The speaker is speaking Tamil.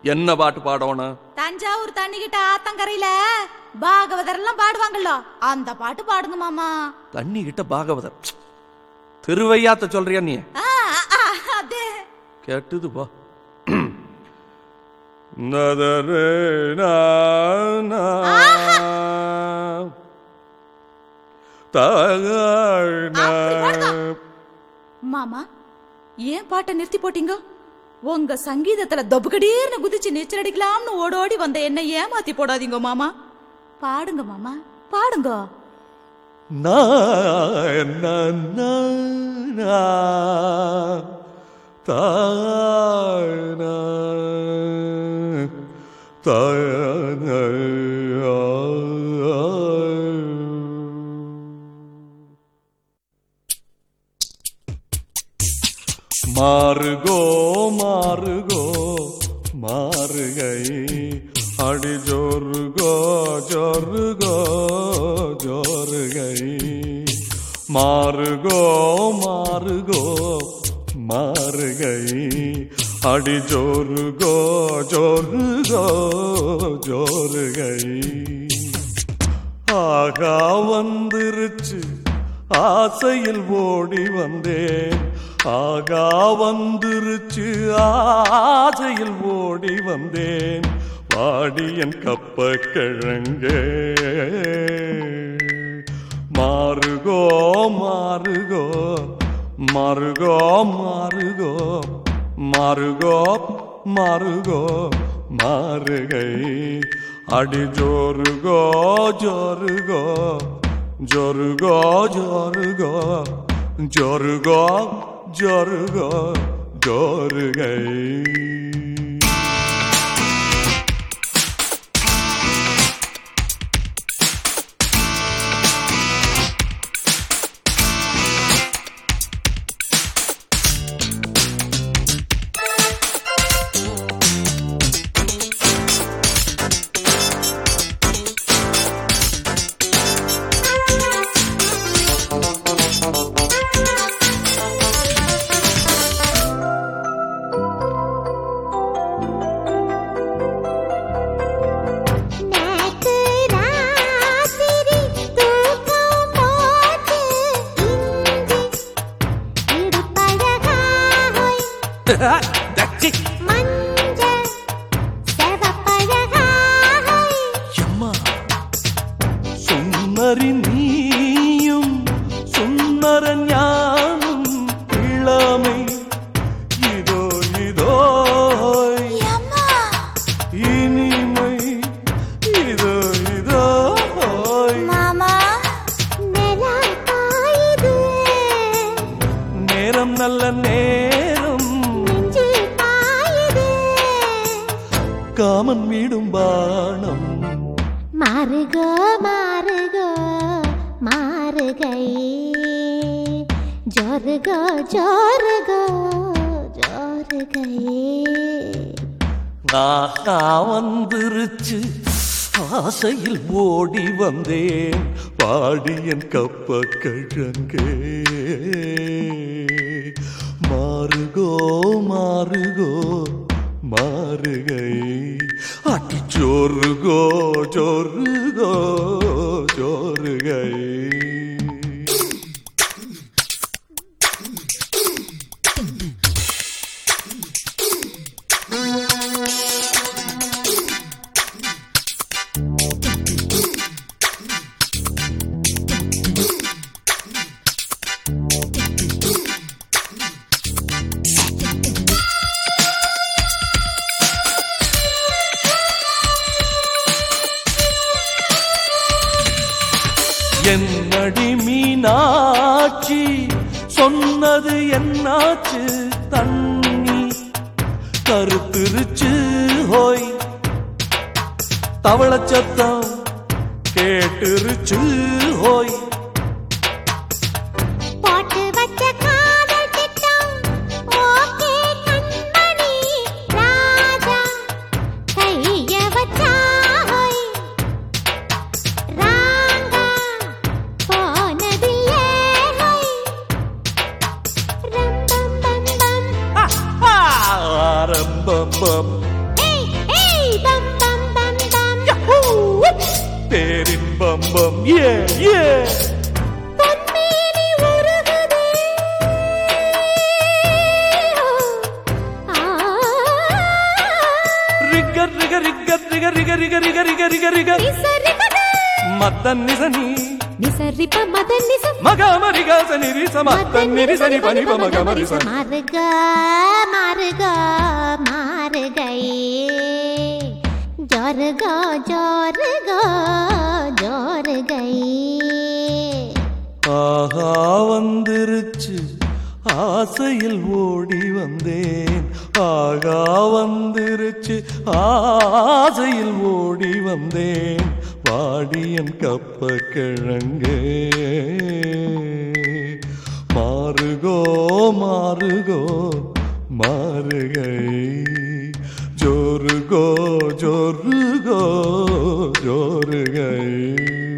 என்ன பாட்டு பாடணும் தஞ்சாவூர் தண்ணிக்கிட்ட ஆத்தங்கரையில பாகவதர் எல்லாம் பாடுவாங்கல்ல அந்த பாட்டு பாடுங்க மாமா தண்ணி கிட்ட பாகவதர் திருவையாத்த சொல்றியா நீ ஆ, ஆ, அதே கேட்டுது பா நதரு நா, நா. தகழ் நா. அப்படி பாடுதா? மாமா ஏன் பாட்டை நிறுத்தி போட்டீங்க உங்க சங்கீதத்துல தொபுகடீர்னு குதிச்சு நீச்சல் அடிக்கலாம்னு ஓடோடி வந்த என்ன ஏமாத்தி போடாதீங்க மாமா பாடுங்க மாமா பாடுங்க நா, நா, நா, நா. தாழ் நா. தாழ் நா. மாறுகோ மாறுகோ மாறுகை அடி ஜோருகோ ஜோருகோ ஜோருகை மாறுகோ மாறுகோ மாறுகை அடி ஜோருகோ ஜோருகோ ஜோருகை ஆகா வந்துருச்சு ஆசையில் ஓடி வந்தேன் ஆகா வந்துருச்சு ஆசையில் ஓடி வந்தேன் வாடியன் கப்ப கிழங்கே மாறுகோ மாறுகோ மாறுகோ மாறுகோ மாறுகோ மாறுகோ மாறுகை அடி ஜோருகோ ஜோருகோ ஜோருகோ ஜோருகோ ஜோருகோ ஜோருகோ ஜோருகை நேத்து ராத்திரி தூக்கம் போட்டு இஞ்சி இடுப்பழகாய் மஞ்ச செவப்பழகாய் எம்மா சுந்தரி நீயும் சுந்தர ஞானம் இளமை இதோ இதோ இனிமை இதோ இதோ மாமா நிலா காயுது நேரம் நல்ல நேரம் நெஞ்சு பாயுது காமன் வீடும் பானம் மாறுகோ மாறுகோ மாறுகை ஜோருகோ ஜோருகோ ஜோருகை ஆகா வந்துருச்சு ஆசையில் ஓடி வந்தேன் பாடியன் கப்ப கிழங்கே மாறுகோ மாறுகோ மாறுகை அடி ஜோருகோ ஜோருகோ ஜோருகை என்னடி மீனாட்சி சொன்னது என்னாச்சு தண்ணி கருத்துருச்சு ஹோய் தவள சத்தம் கேட்டுருச்சு ஹோய் போட்டு வச்ச காதல் திட்டம் ஓகே கண்மணி ராஜா கைய வச்சா ஹோய் ராங்கா போனதில்லே ஹோய் ரம் பம் பம் பம் ஆரம்பம் ஏய் பேரின்பம் பம் ஏ ஏ பொன்மேனி உருகுதே ஆ ரிகர் ரிக ரிகர் ரிக ரிக ரிக ரிக ரிக ரிக ரிக நிசரி மத மத்தன் நிசனி நிசரி ப மத நிச மகாமரிகாச நிரிச மத்தன் நிரிசனி பனிப மகமரிச மாறுக மாறுக மாறுகை ஜோருக ஜோருக ஜோருகை ஆஹா வந்துருச்சு ஆசையில் ஓடி வந்தேன் ஆகா வந்துருச்சு ஆசையில் ஓடி வந்தேன் வாடியன் கப்ப கிழங்கு மாறுகோ மாறுகோ மாறுகை ஜோருகோ ஜோருகோ ஜோருகை